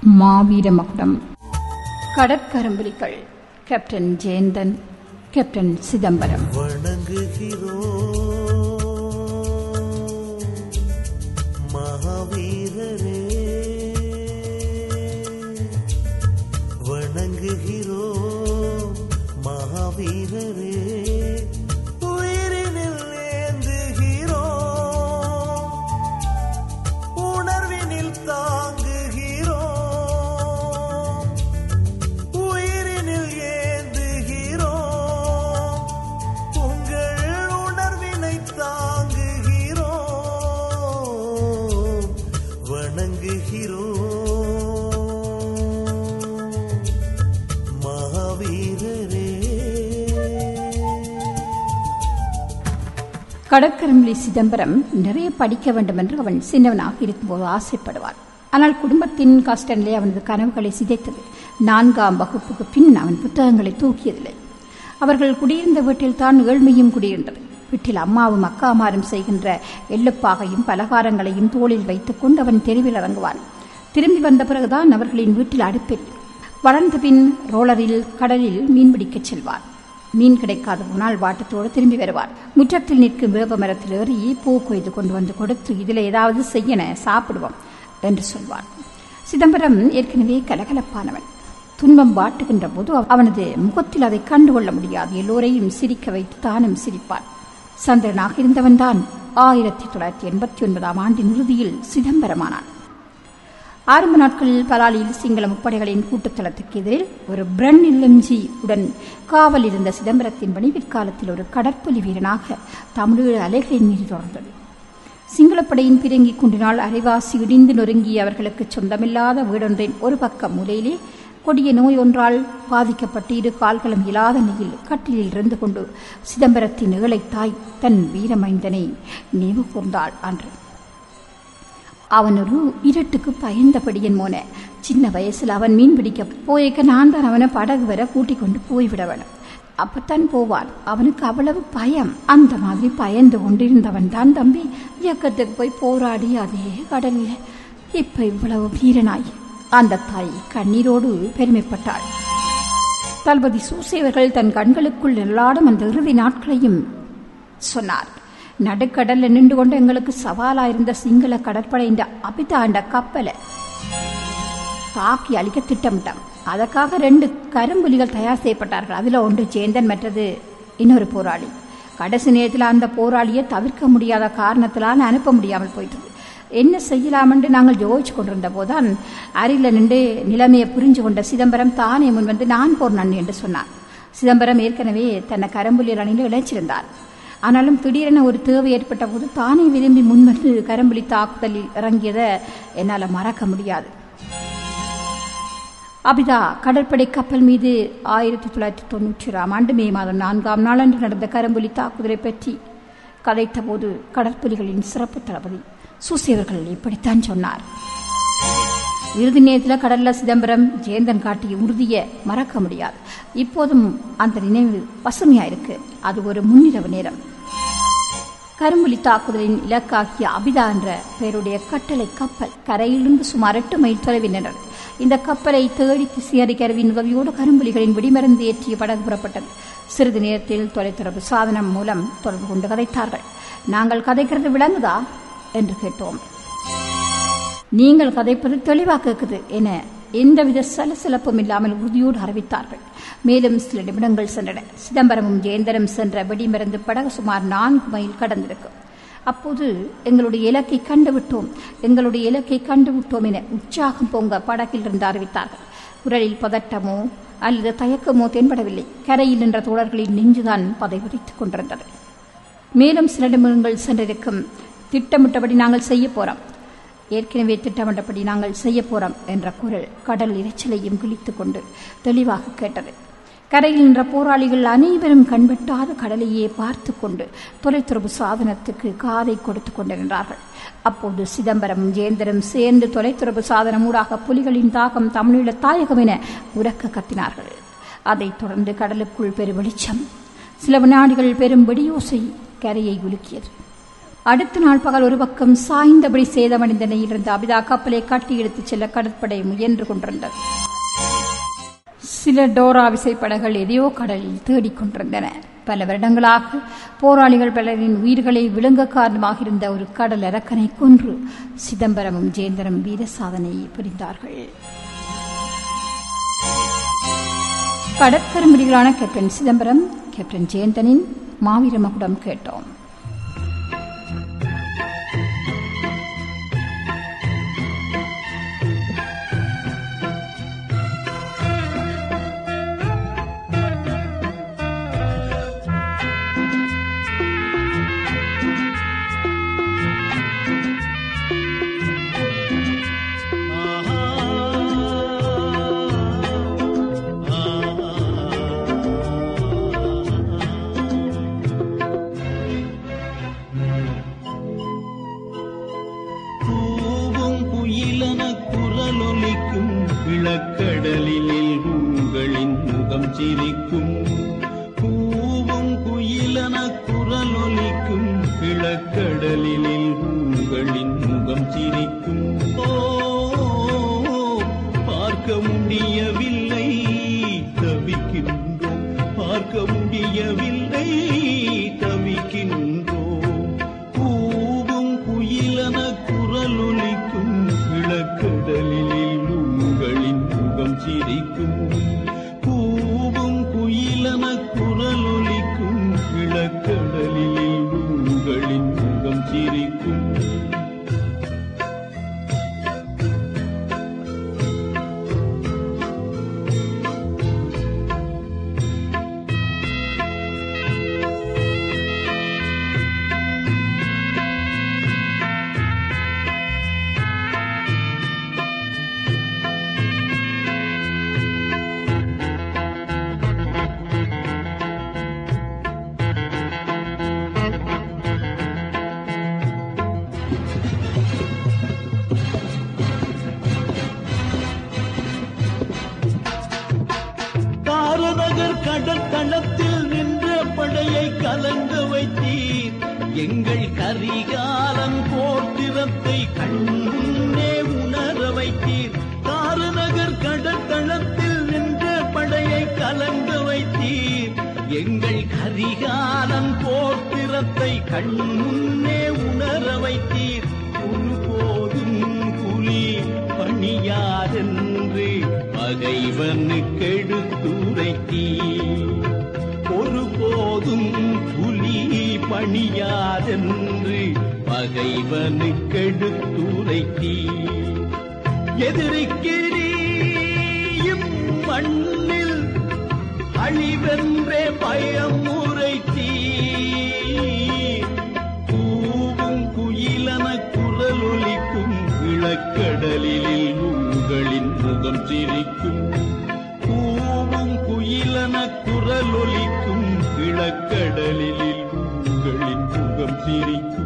மாவீர மகுடம் கடற்கரம்புலிகள் கேப்டன் ஜெயந்தன் கேப்டன் சிதம்பரம் வணங்குகிறோம் மகாவீரரே வணங்குகிறோம் மகாவீரரே உயிரினில் ஏந்துகிறோம் உணர்வினில் தாங்குகிறோம் உயிரினில் ஏந்துகிறோம் உங்கள் உணர்வினை தாங்குகிறோம் வணங்குகிறோம் மகாவீரரே கடற்கரம்புலி சிதம்பரம் நிறைய படிக்க வேண்டும் என்று அவன் சின்னவனாக இருக்கும்போது ஆசைப்படுவான் ஆனால் குடும்பத்தின் கஷ்டநிலை அவனது கனவுகளை சிதைத்தது நான்காம் வகுப்புக்கு பின் அவன் புத்தகங்களை தூக்கியதில்லை அவர்கள் குடியிருந்த வீட்டில் தான் ஏழ்மையும் குடியிருந்தது வீட்டில் அம்மாவும் அக்காமாரும் செய்கின்ற எள்ளுப்பாகையும் பலகாரங்களையும் தோளில் வைத்துக் கொண்டு அவன் தெருவில் இறங்குவான் திரும்பி வந்த பிறகுதான் அவர்களின் வீட்டில் அடுப்பில் வளர்ந்த பின் ரோலரில் கடலில் மீன்பிடிக்கச் செல்வார் மீன் கிடைக்காத போனால் வாட்டத்தோடு திரும்பி வருவார் முற்றத்தில் நிற்கும் வேப்ப மரத்தில் ஏறி பூ கொய்து கொண்டு வந்து கொடுத்து இதில் ஏதாவது செய்யன சாப்பிடுவோம் என்று சொல்வார் சிதம்பரம் ஏற்கனவே கலகலப்பானவன் துன்பம் வாட்டுகின்ற போது அவனது முகத்தில் அதை கண்டுகொள்ள முடியாது எல்லோரையும் சிரிக்க வைத்து தானும் சிரிப்பான் சந்திரனாக இருந்தவன்தான் ஆயிரத்தி தொள்ளாயிரத்தி எண்பத்தி ஒன்பதாம் ஆண்டின் இறுதியில் சிதம்பரமானான் ஆரம்ப நாட்களில் பலாலியில் சிங்கள முப்படைகளின் கூட்டுத்தளத்துக்கு எதிரில் ஒரு பிரன் இல்லம்ஜி உடன் காவல் இருந்த சிதம்பரத்தின் பணி பிற்காலத்தில் ஒரு கடற்புலி வீரனாக தமிழீழ அலைகளின் மீது தொடர்ந்தது சிங்களப்படையின் பிறங்கி குண்டினால் அரைவாசி இடிந்து நொறுங்கிய அவர்களுக்கு சொந்தமில்லாத வீடொன்றின் ஒரு பக்க மூலையிலே கொடிய நோய் ஒன்றால் பாதிக்கப்பட்டு இரு கால்களும் இல்லாத நிலையில் கட்டிலில் இருந்து கொண்டு சிதம்பரத்தின் ஏழை தாய் தன் வீரமைந்தனை நினைவு கூர்ந்தாள் அன்று அவன் ஒரு இருட்டுக்கு பயந்தபடியன் மோன சின்ன வயசுல அவன் மீன் பிடிக்க போயக்க நான் தான் அவனை படகு வர கூட்டிக் கொண்டு போய்விட வேணும் அப்பத்தான் போவான் அவனுக்கு அவ்வளவு பயம் அந்த மாதிரி பயந்து கொண்டிருந்தவன் தான் தம்பி இயக்கத்துக்கு போய் போராடி அதே கடல்ல இப்ப இவ்வளவு வீரனாய் அந்த தாய் கண்ணீரோடு பெருமைப்பட்டாள் தளபதி சூசேவர்கள் தன் கண்களுக்குள் நிழலாடும் அந்த இறுதி நாட்களையும் சொன்னார் நடுக்கடல்ல நின்று கொண்டு எங்களுக்கு சவாலா இருந்த சிங்கள கடற்படையின் அபிதாண்ட கப்பலை தாக்கி அழிக்க திட்டமிட்டான் அதற்காக ரெண்டு கரும்புலிகள் தயார் செய்யப்பட்டார்கள் அதுல ஒன்று சேந்தன் மற்றது இன்னொரு போராளி கடைசி நேரத்தில் அந்த போராளியை தவிர்க்க முடியாத காரணத்தினால் அனுப்ப முடியாமல் போயிட்டது என்ன செய்யலாம் என்று நாங்கள் யோசிச்சு கொண்டிருந்த போதுதான் அருகில் நின்று நிலைமையை புரிஞ்சு கொண்ட சிதம்பரம் தானே முன் வந்து நான் போர் நன்றி என்று சொன்னார் சிதம்பரம் ஏற்கனவே தன்னை கரம்புலியல் அணியில் இழைச்சிருந்தார் ஆனாலும் திடீரென ஒரு தேவை ஏற்பட்ட போது தானே விரும்பி முன்வந்து கரம்புலி தாக்குதலில் இறங்கியதை என்னால் மறக்க முடியாது அபிதா கடற்படை கப்பல் மீது ஆயிரத்தி தொள்ளாயிரத்தி தொண்ணூற்றி ஆம் ஆண்டு மே மாதம் நான்காம் நாளன்று நடந்த கரம்புலி தாக்குதலை பற்றி கதைத்த போது கடற்புலிகளின் சிறப்பு தளபதி சூசியவர்கள் இப்படித்தான் சொன்னார் இறுதி நேரத்தில் கடல்ல சிதம்பரம் ஜெயந்தன் காட்டிய உறுதியை மறக்க முடியாது இப்போதும் அந்த நினைவு பசுமையா இருக்கு அது ஒரு முன்னிரவு நேரம் கரும்புலி தாக்குதலின் இலக்காகிய அபிதா என்ற பெயருடைய கட்டளை கப்பல் கரையிலிருந்து சுமார் எட்டு மைல் தொலைவில் நின்றது இந்த கப்பலை தேடி திசையறி கருவியின் உதவியோடு கரும்புலிகளின் வெடிமருந்து ஏற்றிய படகு புறப்பட்டது சிறிது நேரத்தில் தொலைத்தொடர்பு சாதனம் மூலம் தொடர்பு கொண்டு கதைத்தார்கள் நாங்கள் கதைக்கிறது விளங்குதா என்று கேட்டோம் நீங்கள் கதைப்பது தெளிவா கேட்குது என எந்தவித சலசலப்பும் இல்லாமல் உறுதியோடு அறிவித்தார்கள் மேலும் சில நிமிடங்கள் சென்றன சிதம்பரமும் ஜெயந்தரும் சென்ற வெடிமருந்து படகு சுமார் நான்கு மைல் கடந்திருக்கும் அப்போது எங்களுடைய இலக்கை கண்டுவிட்டோம் எங்களுடைய இலக்கை கண்டுவிட்டோம் என உற்சாகம் பொங்க படகில் இருந்து அறிவித்தார்கள் குரலில் பதட்டமோ அல்லது தயக்கமோ தென்படவில்லை கரையில் நின்ற தோழர்களின் நெஞ்சுதான் பதைபறித்துக் கொண்டிருந்தது மேலும் சில நிமிடங்கள் சென்றிருக்கும் திட்டமிட்டபடி நாங்கள் செய்ய போறோம் ஏற்கனவே திட்டமிட்டபடி நாங்கள் செய்ய போறோம் என்ற குரல் கடல் இரைச்சலையும் கிழித்துக் கொண்டு தெளிவாக கேட்டது கரையில் நின்ற போராளிகள் அனைவரும் கண்வெட்டாத கடலையே பார்த்து கொண்டு தொலைத்தொடர்பு சாதனத்துக்கு காதை கொடுத்து கொண்டிருந்தார்கள் அப்போது சிதம்பரமும் ஜெயந்தரும் சேர்ந்து தொலைத்தொடர்பு சாதனம் ஊடாக புலிகளின் தாகம் தமிழீழ தாயகம் என உறக்க கத்தினார்கள் அதைத் தொடர்ந்து கடலுக்குள் பெரு வெளிச்சம் சில வினாடிகள் பெரும் வெடியோசை கரையை உலுக்கியது அடுத்த நாள் பகல் ஒரு பக்கம் சாய்ந்தபடி சேதமடைந்த நிலையில் இருந்த அபிதா கப்பலை கட்டி எடுத்துச் செல்ல கடற்படை முயன்று கொண்டிருந்தது சில டோரா விசைப்படகுகள் எதையோ கடலில் தேடிக் கொண்டிருந்தன பல வருடங்களாக போராளிகள் பலரின் உயிர்களை விழுங்க காரணமாக இருந்த ஒரு கடல் அரக்கனை கொன்று சிதம்பரமும் ஜெயந்தரும் வீர சாதனை புரிந்தார்கள் கடற்கரும்படிகளான கேப்டன் சிதம்பரம் கேப்டன் ஜெயந்தனின் மாவீர மகுடம் கேட்டோம் கூவும் குயிலன குரலொலிக்கும் இளக்கடலில் உங்களின் முகம் சிரிக்கும் கூவும் குயிலன குரலொலிக்கும் இளக்கடலில் உங்களின் முகம் சிரிக்கும் ஓ பார்க்க முடியவில்லை தவிக்கின்றோம் பார்க்க முடியவில்லை தவிக்கின்றோம் கூவும் குயிலன குரலொலிக்கும் இளக்கடலில் உங்களின் முகம் சிரிக்கும் கூவும் குயிலன குரலொலிக்கும் இளக்கடலில் உங்களின் முகம் சிரிக்கும் காரநகர் கடற்களத்தில் நின்ற படையை கலங்க வைத்தீர் எங்கள் கரிகாலன் போர்த்திரத்தை கண்ணே உணர வைத்தீர் காரநகர் கடற்களத்தில் நின்ற படையை கலங்க வைத்தீர் எங்கள் கரிகாலன் போர்த்திரத்தை கண்ணே உணர வைத்தீர் ஒருபோதும் புலி பணியாரென்று பகைவனுக்கு எடுத்துரைத்தீர் ஒருபோதும் புலி பணியாரென்று பகைவனுக்கு எடுத்துரைத்தீர் எதிரிக்கிறீயும் மண்ணில் அழிவென்றே பயம் உரைத்தீர் கூவும் குயிலன குரலொலிக்கும் இளக்கடலில் உங்களின் முகம் சிரிக்கும் கூவும் குயிலன குரலொலிக்கும் இளக்கடலில் உங்களின் முகம் சிரிக்கும்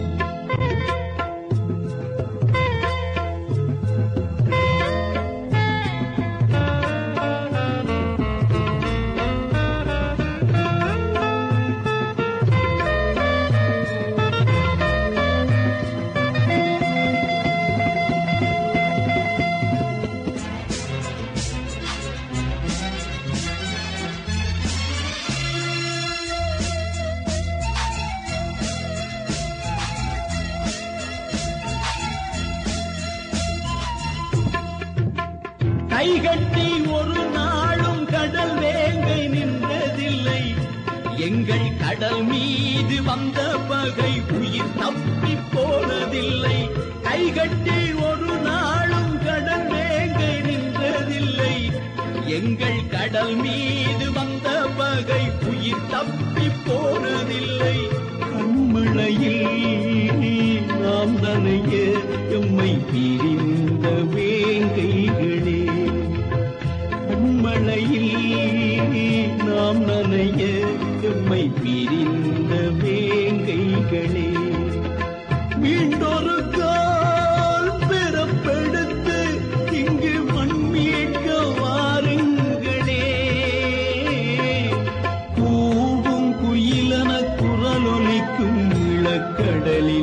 கைகட்டி ஒரு நாளும் கடல் வேங்கை நின்றதில்லை எங்கள் கடல் மீது வந்த பகை உயிர் தப்பி போனதில்லை கைகட்டி ஒரு நாளும் கடல் வேங்கை நின்றதில்லை எங்கள் கடல் மீது வந்த பகை உயிர் தப்பி போனதில்லை கண்மழையில் நாம் நனைய எம்மை பிரிந்த வேங்கைகளே கண்மழையில் நாம் நனைய எம்மை பிரிந்த வேங்கைகளே மீண்டொரு கால் பிறப்பெடுத்து இங்கு மண்மீட்க வாருங்களே கூவும் குயிலன குரலொலிக்கும் இளக்கடலில்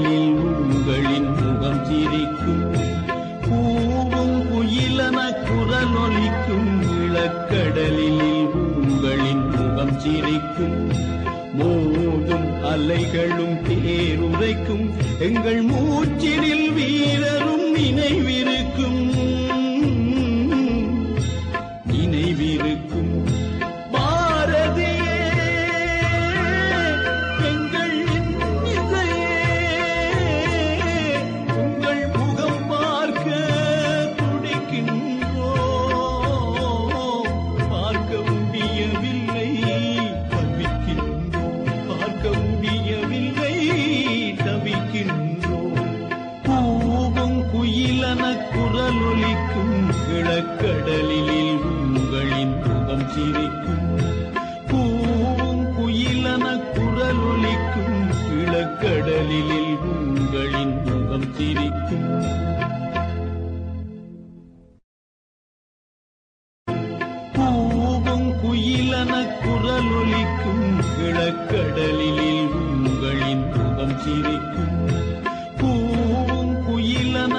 சிரிக்கும் பூவும் குயிலன குரலொலிக்கும் இளக்கடலில் உங்களின் முகம் சிரிக்கும் மோதும் அலைகளும் தேருரைக்கும் எங்கள் மூச்சினில் வீரரும் நினைவிருக்கும் நினைவிருக்கும் பாரதியே எங்கள் இன்னிசையே உங்கள் முகம் பார்க்க துடிக்கின்றோம் பார்க்க முடியவில்லை தவிக்கின்றோம் பார்க்க முடியவில்லை தவிக்கின்றோம் பூவும் குயிலன குரலொலிக்கும் கிழக்கடலில் உங்களின் முகம் சிரிக்கும் பூவும் குயிலன குரலொலிக்கும் கிழக்கடலில் உங்களின் முகம் சிரிக்கும் பூவும் குயிலன குரலொலிக்கும் கிழக்கடலில் உங்களின் முகம் சிரிக்கும் பூவும் குயிலன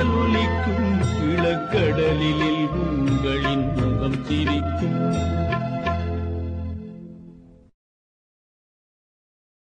குரலொலிக்கும் கிழக்கடலில் உங்களின் முகம் சிரிக்கும்